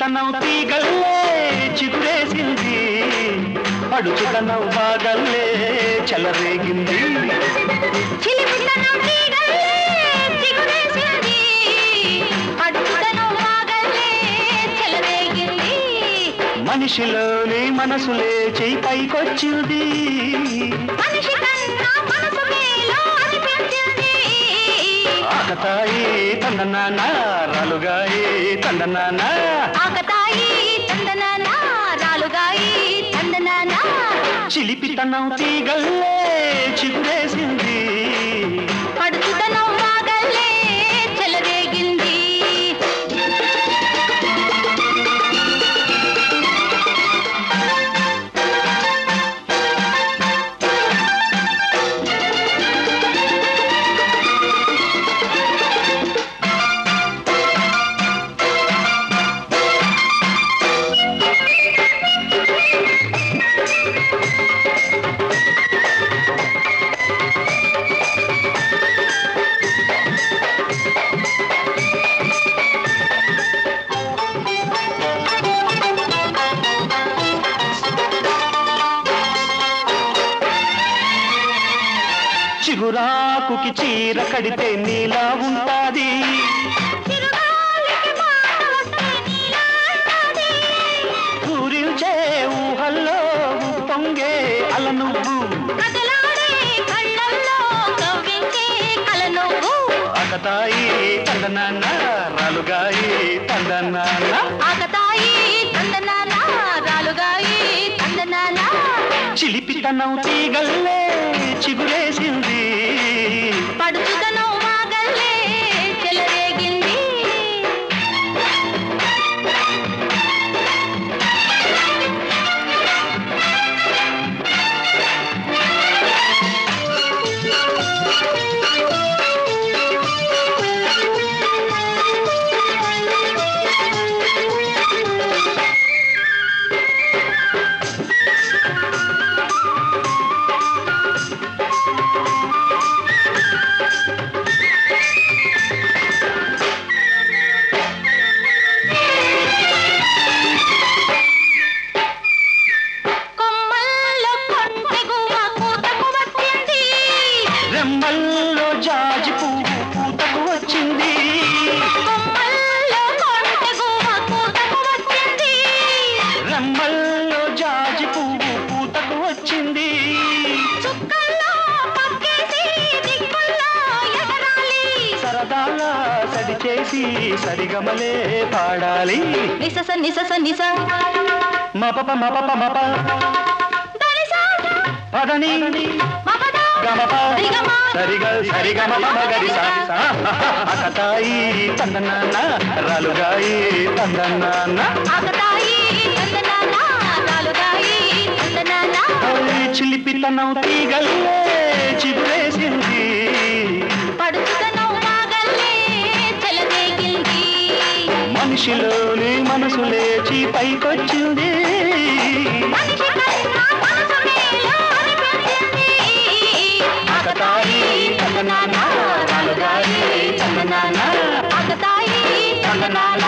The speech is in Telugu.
చిలిపితనం తీగల్లే చిగురేసింది పడుచుదనం బాగల్లే చెలరేగింది చిలిపితనం తీగల్లే చిగురేసింది. అడుగుదనం వాగల్లే చెలరేగింది. మనిషిలోని మనసు లేచి పైకొచ్చింది మనిషి కన్నా మనసు మేలో అనిపించింది. ఆకతాయి తందనాన రాలుగాయి తందనాన ఆకతాయి తందనాన, రాలుగాయి తందనాన. చిలిపితనం తీగల్లే చిగురేసింది పడుచుదనం వాగల్లే చెలరేగింది చిగురాకుకి చీర కడితే నీలా ఉంటాది చిరుగాలికి మాట వస్తే నీలా అంటది. పూరించే ఊహల్లో పొంగే అల నువ్వు కదలాడే కళ్ళల్లో కవ్వించే కల నువ్వు అకతాయి తందనాన్న రాలుగాయి తందనాన్న ఆకతాయి తందనాన రాలుగాయి తందనాన చిలిపితనం తీగల్లే చిగురేసింది పడుచుదనం వాగల్లే చెలరేగింది కొమ్మల్లో కొంటెగువ కూతకు వచ్చింది రెమ్మల్లో జాజి పువ్వు పూతకు వచ్చింది కొమ్మల్లో కొంటెగువ కూతకు వచ్చింది రెమ్మల్లో జాజి పువ్వు పూతకు వచ్చింది చుక్కల్లో పక్కేసి దిక్కుల్లో ఎగరాలి సరదాగా సడి చేసి సరిగమలే పాడాలి నిసస నిసస నిస మపప మపప మప దనిస పదని మపద గమప రిగమ సరిగ సరిగమ మగరి అకతాయి తందనాన్న రాలుగాయి తందనాన్న ఆకతాయి తందనాన రాలుగాయి తందనాన చిలిపితనం తీగల్లే చిగురేసింది పడుచుదనం వాగల్లే చెలరేగింది మనిషిలోని మనసు లేచి పైకొచ్చింది మనిషి కన్నా మనసు మేలో అనిపించింది అకతాయి తందనాన్న రాలుగాయి తందనాన్న ఆకతాయి తందనాన్న